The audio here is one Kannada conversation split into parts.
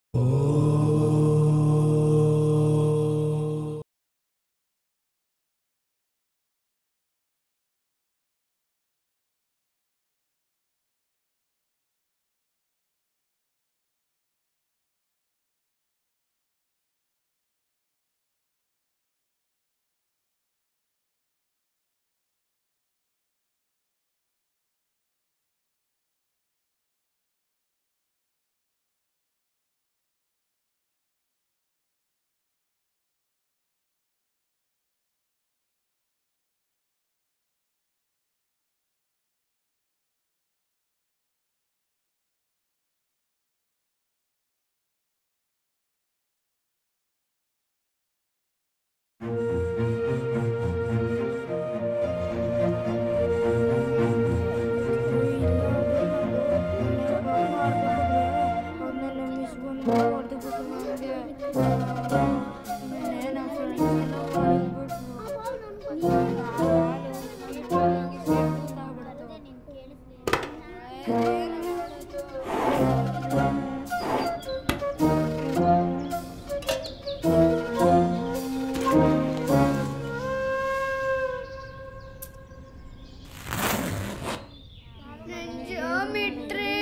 ಜಾಮಿಟ್ರಿ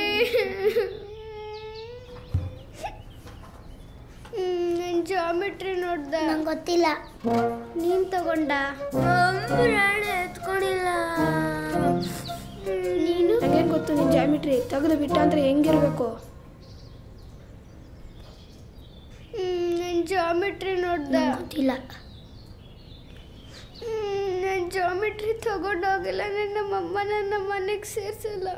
ನನ್ ಜಾಮಿಟ್ರಿ ನೋಡ್ದ ನಂಗೆ ಗೊತ್ತಿಲ್ಲ ನೀನ್ ತಗೊಂಡ ಎತ್ಕೊಂಡಿಲ್ಲ ನೀನು ನಂಗೇನು ಗೊತ್ತು ನಿನ್ನ ಜಾಮಿಟ್ರಿ ತೆಗೆದು ಬಿಟ್ಟ ಅಂದ್ರೆ ಹೆಂಗಿರ್ಬೇಕು ನನ್ ಜಾಮಿಟ್ರಿ ನೋಡ್ದ ಗೊತ್ತಿಲ್ಲ ನನ್ ಜಾಮಿಟ್ರಿ ತಗೊಂಡೋಗಿಲ್ಲ ನನ್ನ ನಮ್ಮಮ್ಮ ನನ್ನ ಮನೆಗೆ ಸೇರ್ಸಲ್ಲ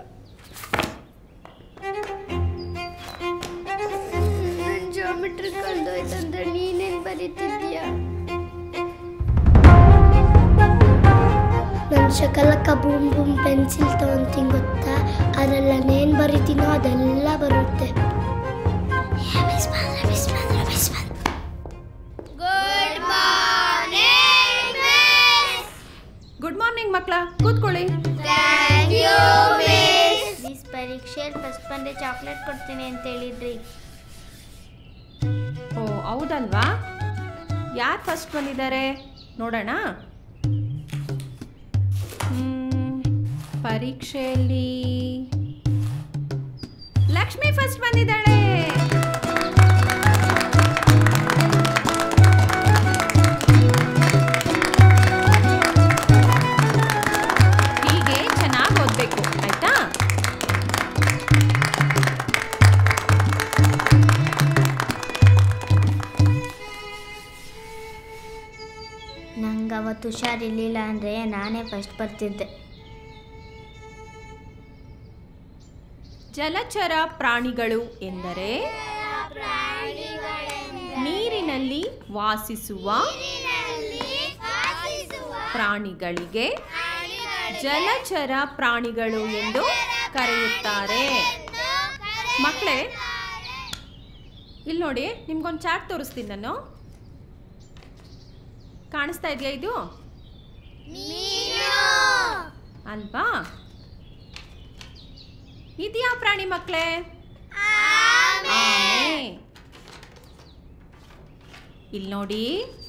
ನನ್ ಜಾಮಿಟ್ರಿ ಕಳ್ದೋಯ್ತಂದ್ರೆ ನೀನೇನ್ ಬರೀತಿದ್ಯಾ ನನ್ನ ಶಕಲಕ್ಕ ಬೂಮ್ ಬೂಮ್ ಪೆನ್ಸಿಲ್ ತಗೊಂತೀನಿ ಗೊತ್ತಾ ಅದೆಲ್ಲ ನೇನು ಬರಿತೀನೋ ಅದೆಲ್ಲ ಬರುತ್ತೆ ಏ, miss ಬಂದ್ರೆ, miss ಬಂದ್ರೆ, miss ಬಂದ್ರೆ. ಗುಡ್ ಮಾರ್ನಿಂಗ್ ಗುಡ್ ಮಾರ್ನಿಂಗ್ ಮಕ್ಕಳ ಕೂತ್ಕೊಳ್ಳಿ ಥ್ಯಾಂಕ್ ಯು ಮಿಸ್ ಮಿಸ್ ಪರೀಕ್ಷೆಯಲ್ಲಿ ಫಸ್ಟ್ ಬಂದರೆ ಚಾಕ್ಲೇಟ್ ಕೊಡ್ತೀನಿ ಅಂತ ಹೇಳಿದ್ರಿ ಓ ಹೌದಲ್ವಾ ಯಾರು ಫಸ್ಟ್ ಬಂದಿದ್ದಾರೆ ನೋಡೋಣ ಹ್ಮ್, ಪರೀಕ್ಷೆಯಲ್ಲಿ ಲಕ್ಷ್ಮಿ ಫಸ್ಟ್ ಬಂದಿದ್ದಾಳೆ ಹೀಗೆ ಚೆನ್ನಾಗಿ ಓದಬೇಕು ಆಯ್ತಾ ನಂಗೆ ಅವತ್ತು ಹುಷಾರಿರ್ಲಿಲ್ಲ ಅಂದರೆ ನಾನೇ ಫಸ್ಟ್ ಬರ್ತಿದ್ದೆ ಜಲಚರ ಪ್ರಾಣಿಗಳು ಎಂದರೆ ನೀರಿನಲ್ಲಿ ವಾಸಿಸುವ ಪ್ರಾಣಿಗಳಿಗೆ ಜಲಚರ ಪ್ರಾಣಿಗಳು ಎಂದು ಕರೆಯುತ್ತಾರೆ ಮಕ್ಕಳೇ ಇಲ್ಲಿ ನೋಡಿ ನಿಮ್ಗೊಂದು ಚಾರ್ಟ್ ತೋರಿಸ್ತೀನಿ ನಾನು ಕಾಣಿಸ್ತಾ ಇದೆಯಾ ಇದು ಅಲ್ವಾ ಇದ್ಯಾ ಪ್ರಾಣಿ ಮಕ್ಕಳೇ ಆಮೆ ಇಲ್ಲಿ ನೋಡಿ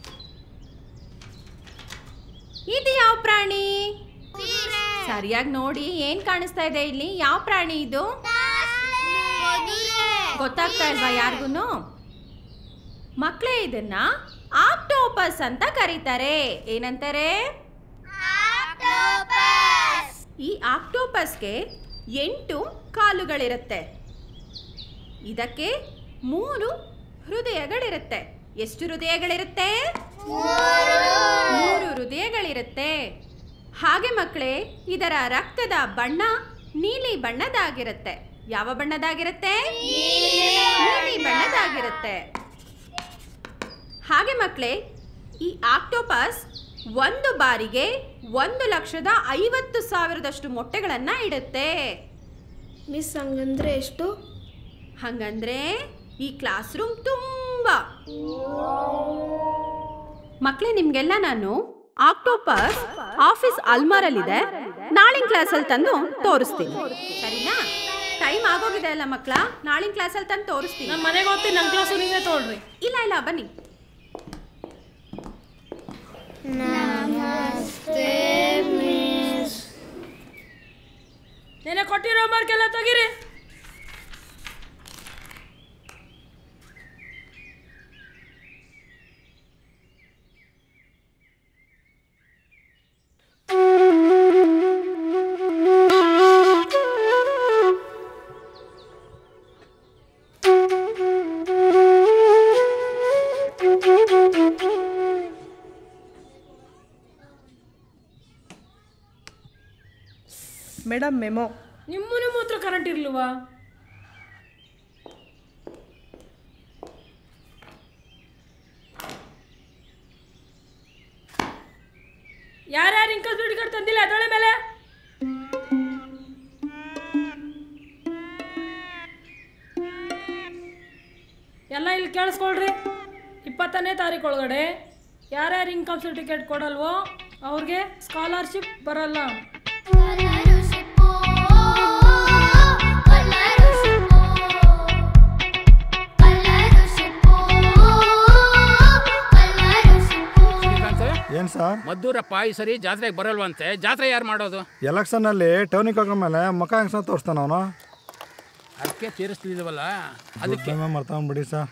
ಇದು ಯಾವ ಪ್ರಾಣಿ ಸರಿಯಾಗಿ ನೋಡಿ ಏನ್ ಕಾಣಿಸ್ತಾ ಇದೆ ಇಲ್ಲಿ ಯಾವ ಪ್ರಾಣಿ ಇದು ಗೊತ್ತಾಗ್ತಾ ಇಲ್ವಾ ಯಾರಿಗೂ ಮಕ್ಕಳೇ ಇದನ್ನ ಆಕ್ಟೋಪಸ್ ಅಂತ ಕರೀತಾರೆ ಏನಂತಾರೆ ಈ ಆಕ್ಟೋಪಸ್ಗೆ ಎಂಟು ಕಾಲುಗಳಿರುತ್ತೆ ಇದಕ್ಕೆ ಮೂರು ಹೃದಯಗಳಿರುತ್ತೆ ಎಷ್ಟು ಹೃದಯಗಳಿರುತ್ತೆ ಮೂರು ಹೃದಯಗಳಿರುತ್ತೆ ಹಾಗೆ ಮಕ್ಕಳೇ ಇದರ ರಕ್ತದ ಬಣ್ಣ ನೀಲಿ ಬಣ್ಣದಾಗಿರುತ್ತೆ ಯಾವ ಬಣ್ಣದಾಗಿರುತ್ತೆ ನೀಲಿ ಬಣ್ಣದಾಗಿರುತ್ತೆ ಹಾಗೆ ಮಕ್ಕಳೇ ಈ ಆಕ್ಟೋಪಸ್ ಒಂದು ಬಾರಿಗೆ ಒಂದು ಲಕ್ಷದ ಐವತ್ತು ಸಾವಿರದಷ್ಟು ಮೊಟ್ಟೆಗಳನ್ನು ಇಡುತ್ತೆ ಮಿಸ್ ಹಂಗಂದ್ರೆ ಎಷ್ಟು ಹಂಗಂದ್ರೆ ಈ ಕ್ಲಾಸ್ ರೂಮ್ ತುಂಬ ಮಕ್ಕಳೇ ನಿಮಗೆಲ್ಲ ನಾನು ಆಕ್ಟೋಪಸ್ ಆಫೀಸ್ ಅಲ್ಮಾರಲ್ಲಿದೆ ನಾಳಿನ ಕ್ಲಾಸಲ್ಲಿ ತಂದು ತೋರಿಸ್ತೀನಿ ಸರಿನಾ ಟೈಮ್ ಆಗೋಗಿದೆ ಅಲ್ಲ ಮಕ್ಕಳ ನಾಳಿನ ಕ್ಲಾಸಲ್ಲಿ ತಂದು ತೋರಿಸ್ತೀನಿ ನಮ್ಮ ಮನೆಗೆ ಹೋಗ್ತೀನಿ ನನ್ನ ಕ್ಲಾಸು ನೀವೇ ತೊಗೊಳ್ರಿ ಇಲ್ಲ ಇಲ್ಲ ಬನ್ನಿ ನೆನೆ ಕೊಟ್ಟಿರೋ ಮಾರ್ಕ್ ಎಲ್ಲ ತೆಗೀರಿ ಮೇಡಮ್ ಮೆಮೋ ನಿಮ್ಮ ನಿಮ್ಮ ಹತ್ರ ಕರೆಂಟ್ ಇರ್ಲಿಲ್ವಾ ಯಾರ್ಯಾರು ಇಂಕಲ್ ದುಡ್ಡು ಕಾರ್ಡ್ ತಂದಿಲ್ಲ ಅದೊಳೆ ಮೇಲೆ ಎಲ್ಲ ಇಲ್ಲಿ ಕೇಳಿಸ್ಕೊಳ್ರಿ ಇಪ್ಪತ್ತನೇ ತಾರೀಕು ಒಳಗಡೆ ಯಾರ್ಯಾರು ಇನ್ಕಮ್ ಸರ್ಟಿಫಿಕೇಟ್ ಕೊಡಲ್ವೋ ಅವ್ರಿಗೆ ಸ್ಕಾಲರ್ಶಿಪ್ ಬರಲ್ಲ ಏನು ಸರ್ ಮದ್ದೂರಪ್ಪ ಈ ಸರಿ ಜಾತ್ರೆಗೆ ಬರಲ್ವಂತೆ ಜಾತ್ರೆ ಯಾರು ಮಾಡೋದು ಎಲೆಕ್ಷನ್ನಲ್ಲಿ ಟೌನಿಗೆ ಹೋಗೋ ಮೇಲೆ ಮುಖ ಹೆಂಗ್ಸ ತೋರಿಸ್ತಾನ ಅವನು ಅದಕ್ಕೆ ತೀರಿಸ್ತಿದ್ದೀವಲ್ಲ ಅದಕ್ಕೆ ಅದಕ್ಕೆ ಮರ್ತಂಬಿಡಿ ಸರ್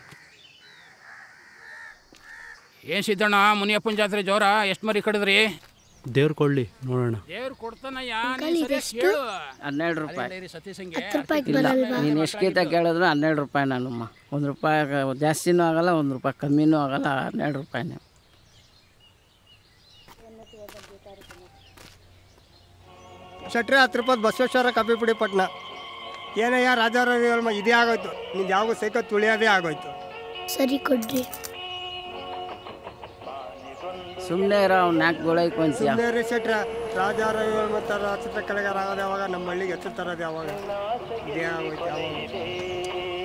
ಏನು ಸಿದ್ದಣ್ಣ ಮುನಿಯಪ್ಪನ ಜಾತ್ರೆ ಜೋರ ಎಷ್ಟು ಮರಿ ಕಡಿದ್ರಿ ದೇವ್ರು ಕೊಡ್ಲಿ ನೋಡೋಣ ದೇವ್ರು ಕೊಡ್ತಾನಯ್ಯ ನೀನ್ ಸರಿಯಾಗ್ ಕೇಳು ಹನ್ನೆರಡು ರೂಪಾಯಿ ಡೈರಿ ಸತೀಶಂಗೆ ಇಲ್ಲ ನೀನು ಎಷ್ಟು ಗೀತ ಕೇಳಿದ್ರು ಹನ್ನೆರಡು ರೂಪಾಯಿ ನಾನಮ್ಮ ಒಂದು ರೂಪಾಯಿ ಆಗ- ಜಾಸ್ತಿನೂ ಆಗಲ್ಲ ಒಂದು ರೂಪಾಯಿ ಕಮ್ಮಿನೂ ಆಗಲ್ಲ ಹನ್ನೆರಡು ರೂಪಾಯಿನೇ ಶೆಟ್ರೆ ಹತ್ತು ರೂಪಾಯಿ ಬಸವೇಶ್ವರ ಕಾಫಿ ಪುಡಿ ಪಟ್ನ ಏನಯ್ಯ ರಾಜಾರಾಣಿ ಇದೇ ಆಗೋಯ್ತು ನಿಂದು ಯಾವ ಸೈಕಲ್ ತುಳಿಯೋದೇ ಆಗೋಯ್ತು ಸರಿ ಕೊಡ್ರಿ ಸುಮ್ಮನೆ ಇರೋ ಅವ್ನು ನಾಲ್ಕು ಗೋಳೈಕೊಂತೀಯ ಸುಮ್ಮನೆ ರೀ ಶೆಟ್ರೆ ರಾಜಾರಾಣಿ ಮತ್ತು ಚಿತ್ರಕಲೆಗಾರ ಆಗೋದು ಯಾವಾಗ ನಮ್ಮ ಹಳ್ಳಿಗೆ ಹೆಸರು ತರೋದು ಯಾವಾಗ ಇದೇ ಆಗೋಯ್ತು ಯಾವಾಗ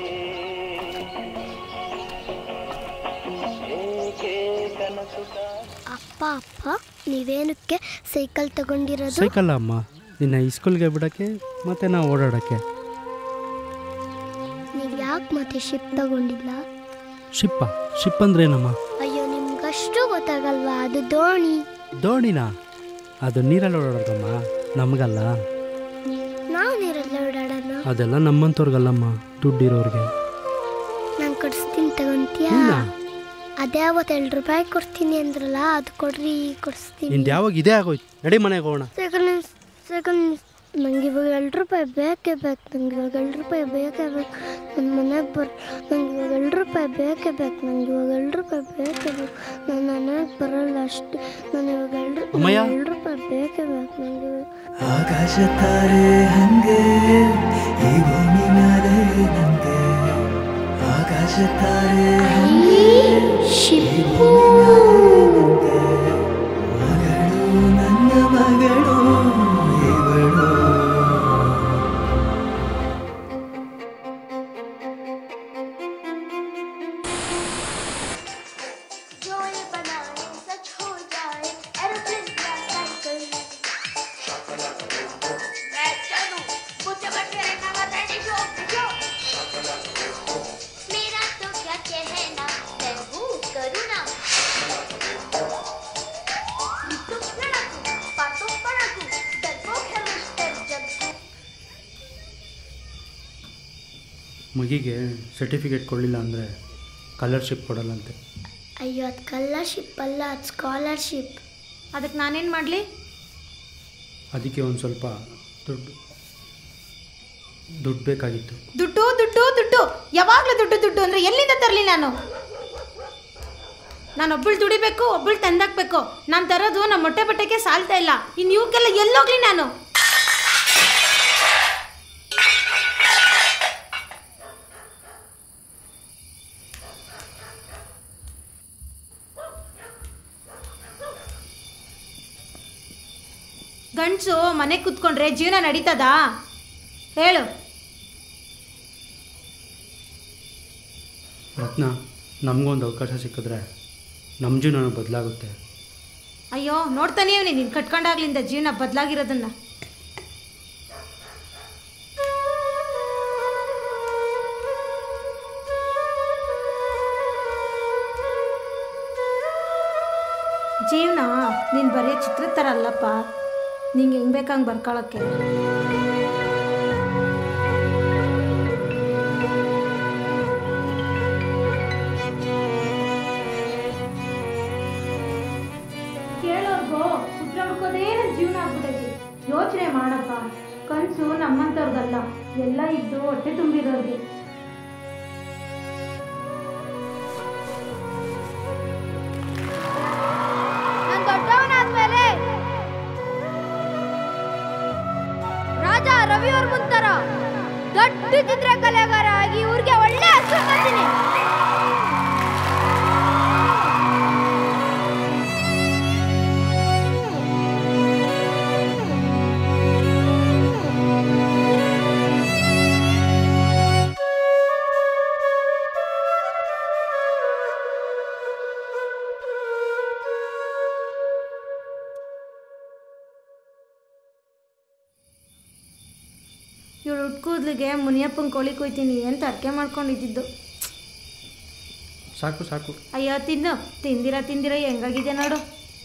ಅಪ್ಪ ಅಪ್ಪ ನೀವೇನಕ್ಕೆ ಸೈಕಲ್ ತಗೊಂಡಿರೋದು ಸೈಕಲ್ ಅಮ್ಮ ನಿನ್ನ ಸ್ಕೂಲ್ಗೆ ಬಿಡೋಕ್ಕೆ ಮತ್ತೆ ನಾವು ಓಡಾಡೋಕ್ಕೆ ನೀವು ಯಾಕೆ ಮತ್ತೆ ಶಿಪ್ ತಗೊಂಡಿಲ್ಲ ಶಿಪ್ಪ ಶಿಪ್ ಅಂದ್ರೇನಮ್ಮ ಅಯ್ಯೋ ನಿಮ್ಗಷ್ಟು ಗೊತ್ತಾಗಲ್ವಾ ಅದು ದೋಣಿ ದೋಣಿನಾ ಅದು ನೀರಲ್ಲಿ ಓಡಾಡೋದಮ್ಮ ನಮಗಲ್ಲ ನಾವು ನೀರಲ್ಲಿ ಓಡಾಡೋಣ ಅದೆಲ್ಲ ನಮ್ಮಂಥವ್ರಿಗಲ್ಲಮ್ಮ ದುಡ್ಡಿರೋರಿಗೆ ನಾನು ಕೊಡಿಸ್ತೀನಿ ತಗೊಂತೀಯಾ ನೀನಾ? ಅದೇ ಅವತ್ತು ಎರಡು ರೂಪಾಯಿ ಕೊಡ್ತೀನಿ ಅಂದ್ರಲ್ಲ ಅದು ಕೊಡ್ರಿ ಕೊಡಿಸ್ತೀನಿ ನಿಂದು ಯಾವಾಗ ಇದೇ ಆಗೋಯ್ತು ನಡಿ ಮನೆಗೆ ಹೋಗೋಣ ಸೆಕೆಂಡ್ ಸೆಕೆಂಡ್ ನಂಗೆ ಇವಾಗ ಎರಡು ರೂಪಾಯಿ ಬೇಕೇ ಬೇಕು ನಂಗೆ ಇವಾಗ ಎರಡು ರೂಪಾಯಿ ಬೇಕೇ ಬೇಕು ನನ್ನ ಮನೆಗೆ ಬರ್ ನಂಗೆ ಇವಾಗ ಎರಡು ರೂಪಾಯಿ ಬೇಕೇ ಬೇಕು ನಂಗೆ ಇವಾಗ ಎರಡು ರೂಪಾಯಿ ಬೇಕೇ ಬೇಕು ನಾನು ಮನೆಗೆ ಬರಲ್ಲ ಅಷ್ಟೇ ನಾನು ಇವಾಗ ಎರಡು ಅಮ್ಮಯ್ಯ. ಎರಡು ರೂಪಾಯಿ ಬೇಕೇ ಬೇಕು ನಂಗೆ ಇವಾಗ ಆಕಾಶ ತಾರೆ ಹಂಗೆ ಈ ಭೂಮಿ ಮೇಲೆ ನಂಗೆ ಆಕಾಶ ತಾರೆ ಶಿಪ್ಪು ಮಗಳು ನನ್ನ ಮಗಳು ಇವಳು मेरा तो क्या कहना मैं हूँ करुणा लुटू लड़ाकू पाटो पड़ाकू डरपोक है मिस्टर जग्गू ಮಗಿಗೆ ಸರ್ಟಿಫಿಕೇಟ್ ಕೊಡಲಿಲ್ಲ ಅಂದರೆ ಸ್ಕಾಲರ್ಶಿಪ್ ಕೊಡಲ್ಲಂತೆ ಅಯ್ಯೋ ಅದು ಕಲ್ಲರ್ಶಿಪ್ ಅಲ್ಲ ಅದು ಸ್ಕಾಲರ್ಶಿಪ್ ಅದಕ್ಕೆ ನಾನೇನು ಮಾಡಲಿ ಅದಕ್ಕೆ ಒಂದು ಸ್ವಲ್ಪ ದುಡ್ಡು ದುಡ್ಡು ಬೇಕಾಗಿತ್ತು ದುಡ್ಡು ದುಡ್ಡು ದುಡ್ಡು ಯಾವಾಗಲೂ ದುಡ್ಡು ದುಡ್ಡು ಅಂದರೆ ಎಲ್ಲಿಂದ ತರಲಿ ನಾನು ನಾನು ಒಬ್ಬಳು ದುಡಿಬೇಕು ಒಬ್ಬಳು ತಂದಾಕ್ಬೇಕು ನಾನು ತರೋದು ನಮ್ಮ ಮೊಟ್ಟೆ ಬಟ್ಟೆಗೆ ಸಾಲ್ತಾ ಇಲ್ಲ ಇನ್ನು ಇವಕ್ಕೆಲ್ಲ ಎಲ್ಲೋಗ್ಲಿ ನಾನು ಗಂಡಸು ಮನೆ ಕೂತ್ಕೊಂಡ್ರೆ ಜೀವನ ನಡೀತದಾ ಹೇಳು ರತ್ನ ನಮಗೊಂದು ಅವಕಾಶ ಸಿಕ್ಕಿದ್ರೆ ನಮ್ಮ ಜೀವನ ಬದಲಾಗುತ್ತೆ ಅಯ್ಯೋ ನೋಡ್ತಾನೆ ಇವನಿ ನೀನು ಕಟ್ಕೊಂಡಾಗ್ಲಿಂದ ಜೀವನ ಬದಲಾಗಿರೋದನ್ನ ನೀನು ಬರೀ ಚಿತ್ರದ ಥರ ಅಲ್ಲಪ್ಪ ನಿಂಗೆ ಹೆಂಗೆ ಬೇಕಂಗೆ ಬರ್ಕೊಳಕ್ಕೆ ಕೇಳೋರ್ಗೋ ಉತ್ತರ ಹುಡ್ಕೋದೇ ನನ್ನ ಜೀವನ ಆಗ್ಬಿಟ್ಟೈತಿ ಯೋಚನೆ ಮಾಡಪ್ಪ ಕನಸು ನಮ್ಮಂಥವ್ರಿಗಲ್ಲ ಎಲ್ಲ ಇದ್ದು ಹೊಟ್ಟೆ ತುಂಬಿರೋರಿಗೆ ನಾನು ದೊಡ್ಡವನಾದ್ಮೇಲೆ ರಾಜ ರವಿಯವ್ರ ಮುಂತರ ದೊಡ್ಡ ಚಿತ್ರಕಲೆಗಾರ ಆಗಿ ಊರಿಗೆ ಒಳ್ಳೆ ಹೆಸರು ಬರ್ತೀನಿ ಇವಳು ಉಟ್ಕೂದ್ಲಿಗೆ ಮುನಿಯಪ್ಪನ ಕೋಳಿ ಕೊಯ್ತೀನಿ ಅಂತ ಅರ್ಕೆ ಮಾಡ್ಕೊಂಡಿದ್ದಿದ್ದು ಸಾಕು ಸಾಕು ಅಯ್ಯೋ ತಿನ್ನು ತಿಂದಿರ ತಿಂದಿರ ಹೆಂಗಾಗಿದೆ ನೋಡು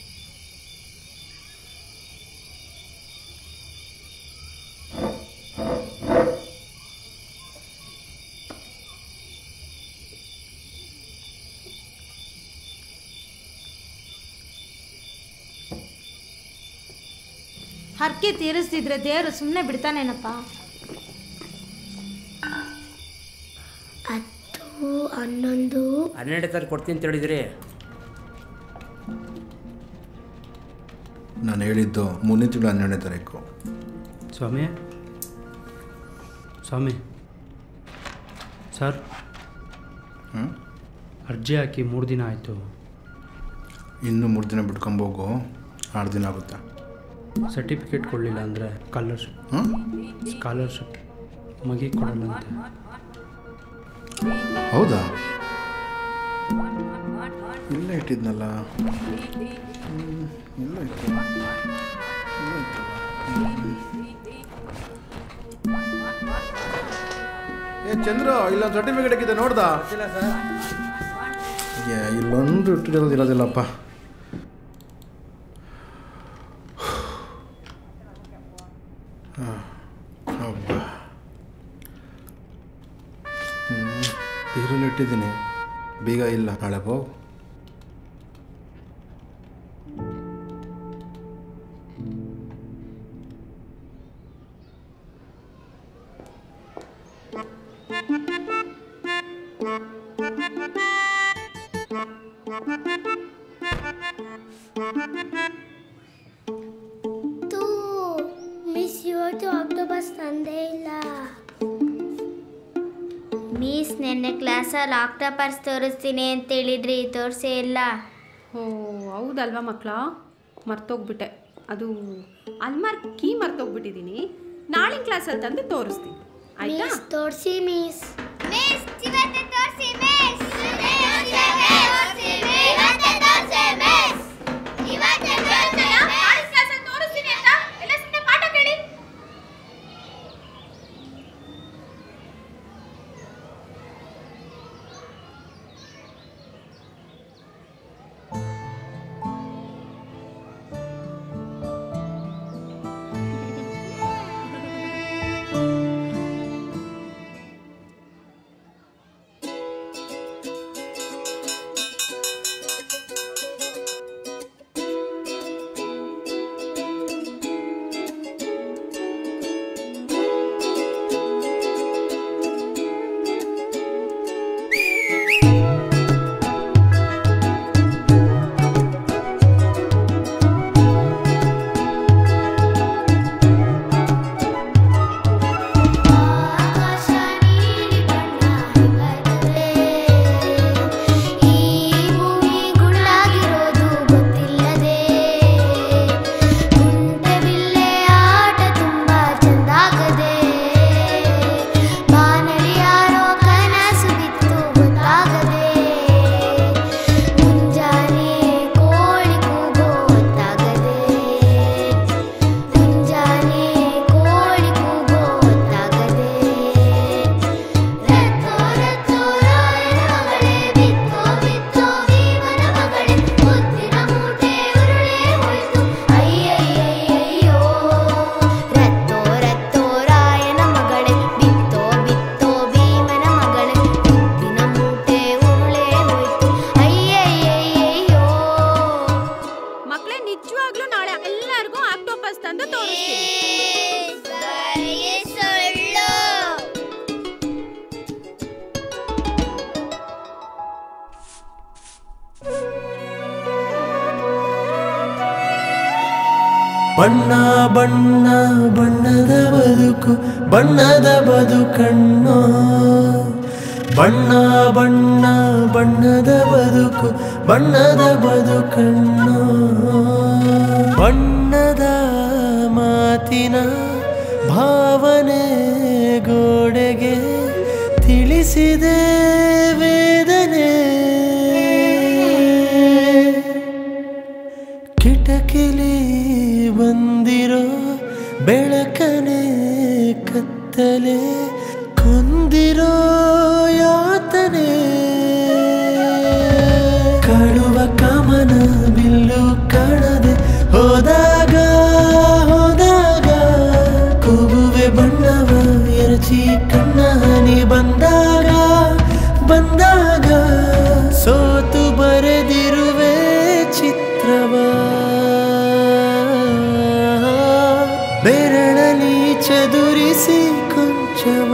ಹರಕೆ ತೀರಿಸ್ತಿದ್ರೆ ದೇವರು ಸುಮ್ಮನೆ ಬಿಡ್ತಾನೇನಪ್ಪ ಹತ್ತು ಹನ್ನೊಂದು ಹನ್ನೆರಡು ತಾರೀಕು ಕೊಡ್ತೀನಿ ಅಂತ ಹೇಳಿದ್ರಿ ನಾನು ಹೇಳಿದ್ದು ಮುಂದಿನ ತಿಂಗಳು ಹನ್ನೆರಡನೇ ತಾರೀಕು ಸ್ವಾಮಿ ಸ್ವಾಮಿ ಸರ್ ಹ್ಞೂ ಅರ್ಜಿ ಹಾಕಿ ಮೂರು ದಿನ ಆಯಿತು ಇನ್ನೂ ಮೂರು ದಿನ ಬಿಟ್ಕೊಂಬೋಗು ಆರು ದಿನ ಆಗುತ್ತೆ ಸರ್ಟಿಫಿಕೇಟ್ ಕೊಡಲಿಲ್ಲ ಅಂದರೆ ಸ್ಕಾಲರ್ಶಿಪ್ ಹ್ಞೂ ಸ್ಕಾಲರ್ಶಿಪ್ ಮಗಿ ಕೊಡಲ್ಲಂತೆ ಹೌದಾ ಇಲ್ಲೇ ಇಟ್ಟಿದ್ನಲ್ಲ ಹ್ಮ್, ಇಲ್ಲೇ ಇತ್ತು ಇಲ್ಲೇ ಇತ್ತಲ್ಲ. ಏ ಚಂದ್ರು ಇಲ್ಲೊಂದು ಸರ್ಟಿಫಿಕೇಟ್ ಹಾಕಿದ್ದೆ ನೋಡ್ದಾ ಏ, ಇಲ್ಲೊಂದು ಇಟ್ಟಿರೋದು ಇರೋದಿಲ್ಲಪ್ಪ ಹಾ, ಹಬ್ಬ ಬೀರಲ್ಲಿ ಇಟ್ಟಿದ್ದೀನಿ ಬೀಗ ಇಲ್ಲ ನಾಳೆ ಹೋಗು ತೂ ಮಿಸ್ ಇವತ್ತು ಆಕ್ಟೋಬಸ್ ತಂದೇ ಇಲ್ಲ ಮೀಸ್ ನೆನ್ನೆ ಕ್ಲಾಸಲ್ಲಿ ಆಕ್ಟೋಪಸ್ ತೋರಿಸ್ತೀನಿ ಅಂತ ಹೇಳಿದ್ರಿ ತೋರಿಸೇ ಇಲ್ಲ ಓ ಹೌದಲ್ವಾ ಮಕ್ಕಳ ಮರ್ತೋಗ್ಬಿಟ್ಟೆ ಅದು ಅಲ್ಮಾರ್ ಕೀ ಮರ್ತೋಗ್ಬಿಟ್ಟಿದ್ದೀನಿ ನಾಳಿನ ಕ್ಲಾಸಲ್ಲಿ ತಂದು ತೋರಿಸ್ತೀನಿ ಆಯ್ತಾ ಮಿಸ್ ತೋರಿಸಿ ಮಿಸ್ ಮಿಸ್ ಇವತ್ತೇ ತೋರಿಸಿ ಮಿಸ್ ಇವತ್ತೇ ತೋರಿಸಿ ಮಿಸ್ ಇವತ್ತೇ ತೋರಿಸಿ ನಾಳಿನ ಕ್ಲಾಸಲ್ಲಿ ತೋರಿಸ್ತೀನಿ ಅಂತ ಎಲ್ಲ ಸುಮ್ಮನೆ ಪಾಠ ಕೇಳಿ ಬಣ್ಣ ಬಣ್ಣ ಬಣ್ಣದ ಬದುಕು ಬಣ್ಣದ ಬದುಕಣ್ಣೋ ಬಣ್ಣ ಬಣ್ಣ ಬಣ್ಣದ ಬದುಕು ಬಣ್ಣದ ಬದುಕಣ್ಣೋ ಬಣ್ಣದ ಮಾತಿನ ಭಾವನೆ ಗೋಡೆಗೆ ತಿಳಿಸಿದೆ ವೇದನೆ ಕಿಟಕಿಲಿ ಬಂದಿರೋ ಬೆಳಕನೆ ಕತ್ತಲೆ ಕೊಂದಿರೋ ಯಾತನೆ ಕಾಡುವ ಕಾಮನ ಬಿಲ್ಲು ಕಾಣದೆ ಹೋದಾಗ ಹೋದಾಗ ಕೂಗುವೆ ಬಣ್ಣವ ಎರಚಿ ಕಣ್ಣ ಹನಿ ಬಂದಾಗ ಬಂದಾಗ ಸೋತು ಬರೆದಿರುವೆ ಚಿತ್ರವ ಬೆರಳಲಿ ಚದುರಿಸಿ ಕೊಂಚವ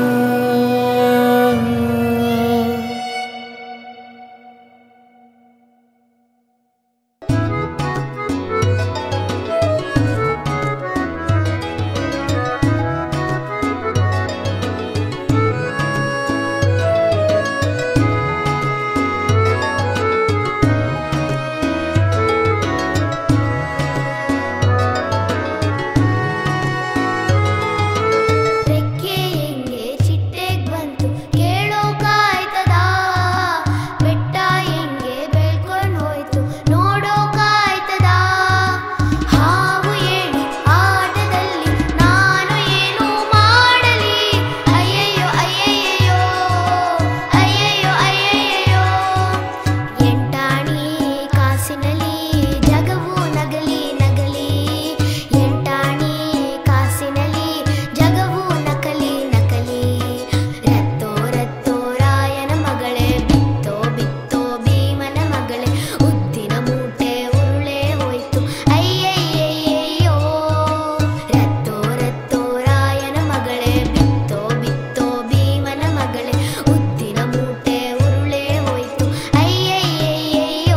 ರೆಕ್ಕೆ ಹೆಂಗೆ ಚಿಟ್ಟೆಗ್ ಬಂತು ಕೇಳೋ ಕಾಯ್ತದ ಬೆಟ್ಟ ಹೆಂಗೆ ಬೆಳ್ಕೊಂಡ್ ಹೋಯ್ತು ನೋಡೋ ಕಾಯ್ತದ ಹಾವು ಏಣಿ ಆಟದಲ್ಲಿ ನಾನು ಏನು ಮಾಡಲಿ ಅಯ್ಯಯ್ಯೋ ಅಯ್ಯಯ್ಯೋ ಅಯ್ಯಯ್ಯೋ ಅಯ್ಯಯ್ಯೋ ಎಂಟಾಣಿ ಕಾಸಿನಲ್ಲಿ ಜಗವು ನಗಲಿ ನಗಲಿ ಎಂಟಾಣಿ ಕಾಸಿನಲ್ಲಿ ಜಗವು ನಕಲಿ ನಕಲಿ ರತ್ತೋ ರತ್ತೋ ರಾಯನ ಮಗಳೇ ಬಿತ್ತೋ ಬಿತ್ತೋ ಭೀಮನ ಮಗಳೇ ಉದ್ದಿನ ಮೂಟೆ ಉರುಳೆ ಹೋಯ್ತು ಅಯ್ಯಯ್ಯಯ್ಯೋ ರತ್ತೋ ರತ್ತೋ ರಾಯನ ಮಗಳೇ ಬಿತ್ತೋ ಬಿತ್ತೋ ಭೀಮನ ಮಗಳೇ ಉದ್ದಿನ ಮೂಟೆ ಉರುಳೆ ಹೋಯ್ತು ಅಯ್ಯಯ್ಯಯ್ಯೋ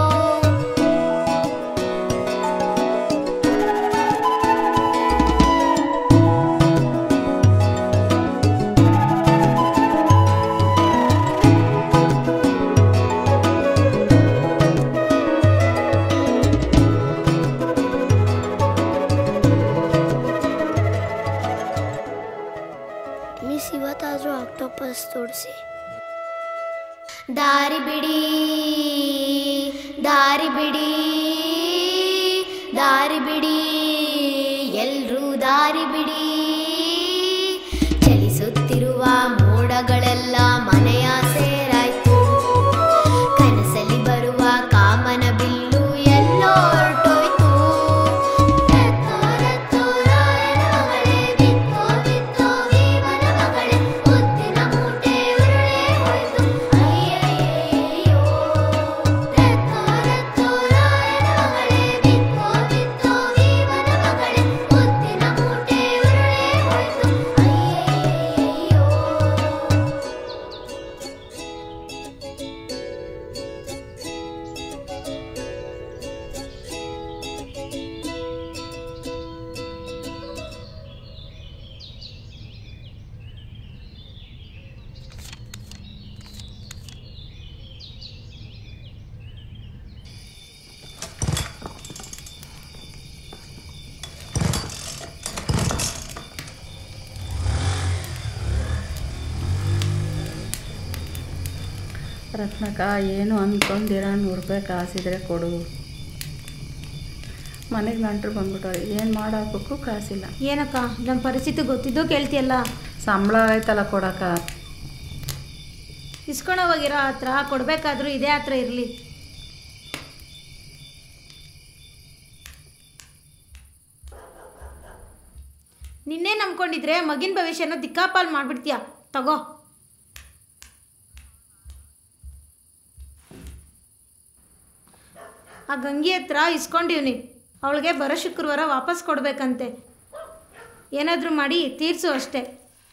ಮಿಸ್ ಇವತ್ತಾದರೂ ಆಕ್ಟೋಪಸ್ ತೋರಿಸಿ ದಾರಿ ಬಿಡಿ ದಾರಿ ಬಿಡಿ ದಾರಿ ಬಿಡಿ ಎಲ್ರೂ ದಾರಿ ಬಿಡಿ ಚಲಿಸುತ್ತಿರುವ ಮೋಡಗಳೆಲ್ಲ ಮನೆಯ ಸೇರಾಯ್ತು ಕನಸಲ್ಲಿ ಬರುವ ಕಾಮನ ಬಿಲ್ಲು ಎಲ್ಲೋ ಹೊರಟೋಯ್ತು ರತ್ತೋ ರತ್ತೋ ರಾಯನ ಮಗಳೇ ಬಿತ್ತೋ ಬಿತ್ತೋ ಭೀಮನ ಮಗಳೇ ಮುತ್ತಿನ ಮೂಟೆ ಉರುಳೆ ಹೋಯ್ತು ಅಯ್ಯಯ್ಯೋ ರತ್ತೋ ರತ್ತೋ ರಾಯನ ಮಗಳೇ ಬಿತ್ತೋ ಬಿತ್ತೋ ಭೀಮನ ಮಗಳೇ ಮುತ್ತಿನ ಮೂಟೆ ಉರುಳೆ ಹೋಯ್ತು ಅಯ್ಯಯ್ಯೋ ರತ್ನಕ್ಕ ಏನು ಅಂದ್ಕೊಂಡಿರ ನೂರು ರೂಪಾಯಿ ಕಾಸಿದ್ರೆ ಕೊಡು ಮನೆಗೆ ನಂಟ್ರು ಬಂದ್ಬಿಟ್ಟವ್ರೆ ಏನು ಮಾಡಾಕಕ್ಕೂ ಕಾಸಿಲ್ಲ ಏನಕ್ಕ ನಮ್ಮ ಪರಿಸ್ಥಿತಿ ಗೊತ್ತಿದ್ದು ಕೇಳ್ತಿಯಲ್ಲ ಸಂಬಳ ಆಯ್ತಲ್ಲ ಕೊಡಕ್ಕ ಇಸ್ಕೊಂಡು ಹೋಗಿರೋ ಹತ್ರ ಕೊಡಬೇಕಾದ್ರೂ ಇದೇ ಹತ್ರ ಇರಲಿ ನಿನ್ನೆ ನಂಬ್ಕೊಂಡಿದ್ರೆ ಮಗಿನ ಭವಿಷ್ಯನ ದಿಕ್ಕಾಪಾಲ್ ಮಾಡ್ಬಿಡ್ತೀಯ ತಗೋ ಆ ಗಂಗಿ ಹತ್ರ ಇಸ್ಕೊಂಡಿವ್ನಿ ಅವಳಿಗೆ ಬರೋ ಶುಕ್ರವಾರ ವಾಪಸ್ ಕೊಡ್ಬೇಕಂತೆ ಏನಾದರೂ ಮಾಡಿ ತೀರ್ಸು ಅಷ್ಟೇ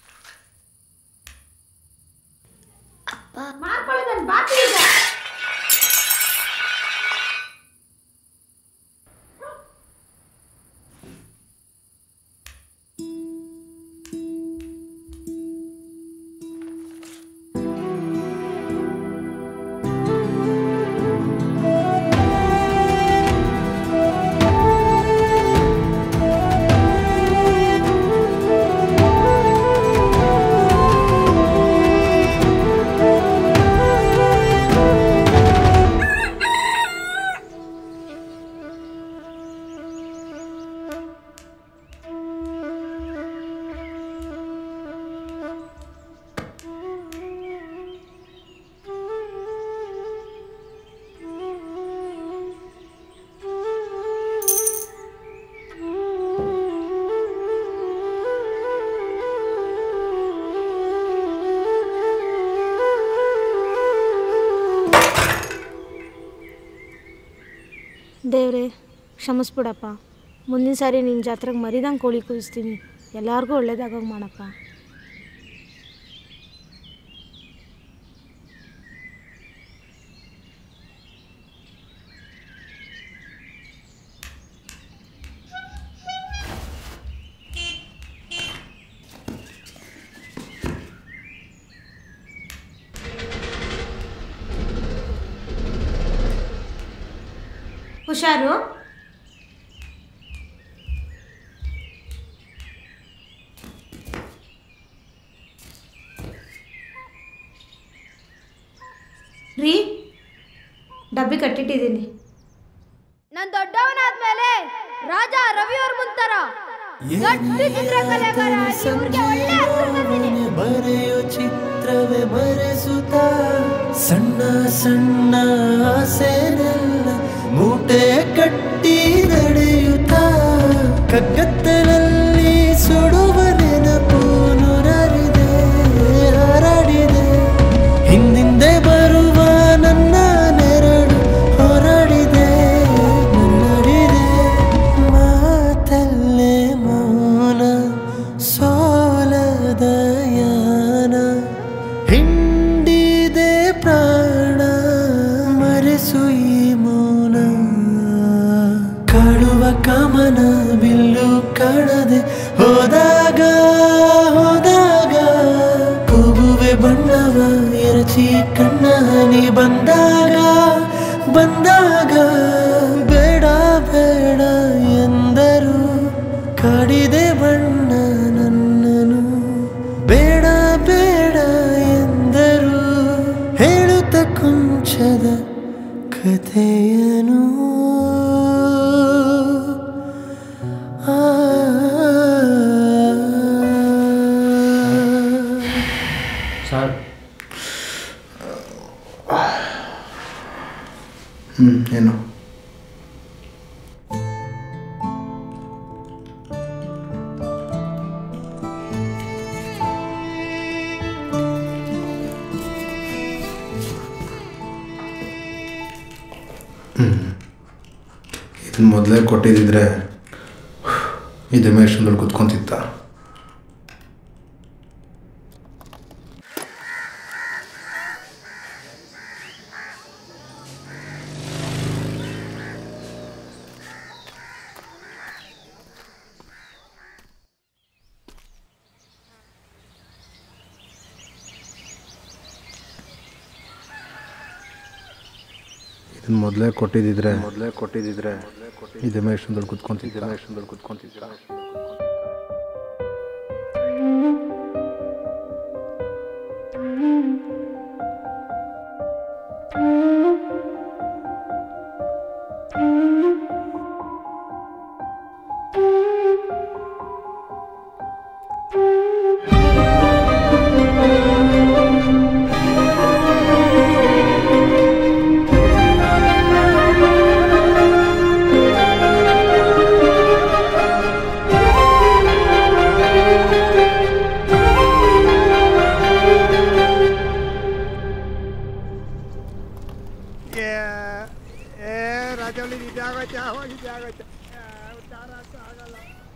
ಮಾಡ್ಕೊಳ್ಳೋದನ್ನ ಬಾಕಿ ಇದೆ ದೇವ್ರೆ ಕ್ಷಮಿಸ್ಬಿಡಪ್ಪ ಮುಂದಿನ ಸಾರಿ ನಿನ್ನ ಜಾತ್ರೆಗೆ ಮರಿದಂಗೆ ಕೋಳಿ ಕೂಯಿಸ್ತೀನಿ ಎಲ್ಲರಿಗೂ ಒಳ್ಳೇದಾಗೋಗಿ ಮಾಡಪ್ಪ ಹುಷಾರು ರೀ ಡಬ್ಬಿ ಕಟ್ಟಿಟ್ಟಿದ್ದೀನಿ ನಾನು ದೊಡ್ಡವನಾದ್ಮೇಲೆ ರಾಜ ರವಿವರ್ ಮುಂತರ ಗಟ್ಟಿ ಚಿತ್ರಕಲೆಗಾರ ಆಗಿ ಇವ್ರಿಗೆ ಒಳ್ಳೆ ಹೆಸರು ತಂದಿದ್ದೀನಿ. ಬರೆಯೋ ಚಿತ್ರವೇ ಮರೆಸುತ್ತ ಸಣ್ಣ ಸಣ್ಣ ಆಸೆನೆಲ್ಲ ಮೂಟೆ ಕಟ್ಟಿ ನಡೆಯುತ್ತ ಕಗ್ಗತ್ತಲಲ್ಲಿ ಸುಡುವ ನೆನಪು ನೂರರಿದೆ ಹರಡಿದೆ ಹಿಂದಿಂದೆ ಬರುವ ನನ್ನ ನೆರಳು ಹೊರಡಿದೆ ನನ್ನಡಿದೆ ಮಾತಲ್ಲೇ ಮೌನ ಸೋಲದ ಯಾನ ಹಿಂಡಿದೆ ಪ್ರಾಣ ಮರೆಸು ಈ ಮೌನ ಕಾಡುವ ಕಾಮನ ಬಿಲ್ಲು ಕಾಣದೆ ಹೋದಾಗ ಹೋದಾಗ ಕೂಗುವೆ ಬಣ್ಣವ ಎರಚಿ ಕಣ್ಣ ಹನಿ ಬಂದಾಗ ಬಂದಾಗ ಬೇಡ ಬೇಡ ಎಂದರು ಕಾಡಿದೆ ಬಣ್ಣ ನನ್ನನು ಬೇಡ ಬೇಡ ಎಂದರು ಹೇಳುತ್ತ ಕುಂಚದ ಕಥೆಯನು ಸರ್ ಹ್ಞೂ ಏನು ಇದನ್ನ ಮೊದಲೇ ಕೊಟ್ಟಿದ್ದಿದ್ರೆ ಇದು ಮೇಷನ್ದಲ್ಲಿ ಕುತ್ಕೊಂತಿತ್ತ ಇದನ್ನ ಮೊದಲೇ ಕೊಟ್ಟಿದ್ದಿದ್ರೆ ಮೊದಲೇ ಕೊಟ್ಟಿದ್ದಿದ್ರೆ ಇದು ಮೇಷನ್ದಲ್ಲಿ ಕುತ್ಕೊಂತಿದ್ದೆ ಮೇಷನ್ದಲ್ಲಿ ಕುತ್ಕೊಂತಿದ್ದ ಏ ಏ ರಾಜವಲ್ಲಿ ಇದೇ ಆಗೋಯ್ತೆ ಅವಾಗ ಇದೇ ಆಗೋಯ್ತೆ ಆ, ಉದ್ಧಾರ ಅಂತ ಆಗಲ್ಲ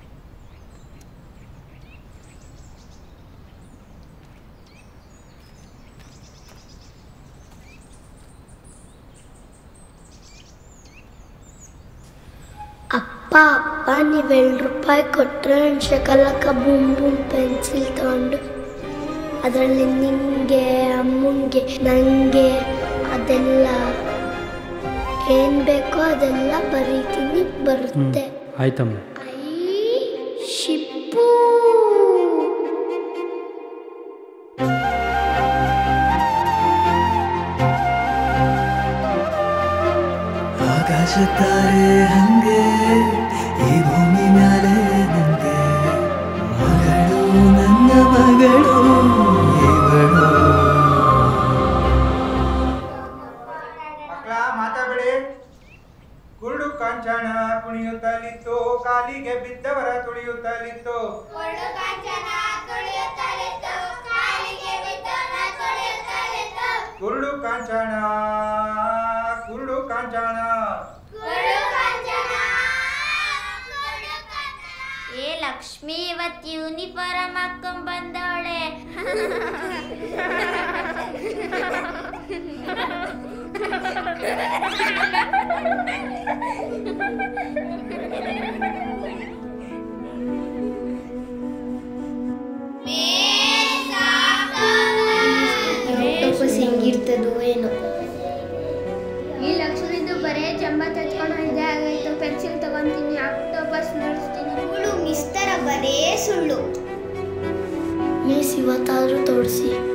ಅಪ್ಪ ಅಪ್ಪ ನೀವು ಎರಡು ರೂಪಾಯಿ ಕೊಟ್ಟರೆ ನನ್ನ ಶಕಲಕ ಬೂಮ್ ಬೂಮ್ ಪೆನ್ಸಿಲ್ ತಗೊಂಡು ಅದರಲ್ಲಿ ನಿಂಗೆ ಅಮ್ಮಂಗೆ ನನಗೆ ಅದೆಲ್ಲ ಏನು ಬೇಕೋ ಅದೆಲ್ಲ ಬರೀತೀನಿ ಬರುತ್ತೆ ಆಯ್ತಮ್ಮ ಶಿಪ್ಪು ಆಕಾಶ ತಾರೆ ಹಂಗೆ ಈ ಭೂಮಿ ಮ್ಯಾಲೆ ನಂಗೆ ಮಗಳು ನನ್ನ ಮಗಳು ಇವಳು ಮಕ್ಕಳ ಮಾತಾಬೇಡಿ ಕುರುಡು ಕಾಂಚನ ಕುಣಿಯುತ್ತಲಿತ್ತು ಕಾಲಿಗೆ ಬಿದ್ದವರ ತುಳಿಯುತ್ತಲಿತ್ತು ಕುರುಡು ಕಾಂಚನ ಕುರುಡು ಕಾಂಚನ ಲಕ್ಷ್ಮಿ ಇವತ್ತು ಯೂನಿಫಾರ್ಮ್ ಹಾಕೊಂಡ್ ಬಂದವಳೆ ಆಕ್ಟೋಪಸ್ ಹೆಂಗಿರ್ತದೋ ಏನೋ ಈ ಲಕ್ಷಣದ್ದು ಬರೇ ಜಂಬ ತೆಚ್ಕೊಂಡು ಇದೇ ಆಗೈತು ಪೆನ್ಸಿಲ್ ತಗೊಂತೀನಿ ಆಕ್ಟೋಪಸ್ ನಡೆಸ್ತೀನಿ ಸುಳ್ಳು ಮಿಸ್ತರ ಬರೇ ಸುಳ್ಳು ಮಿಸ್ ಇವತ್ತಾದ್ರೂ ತೋರಿಸಿ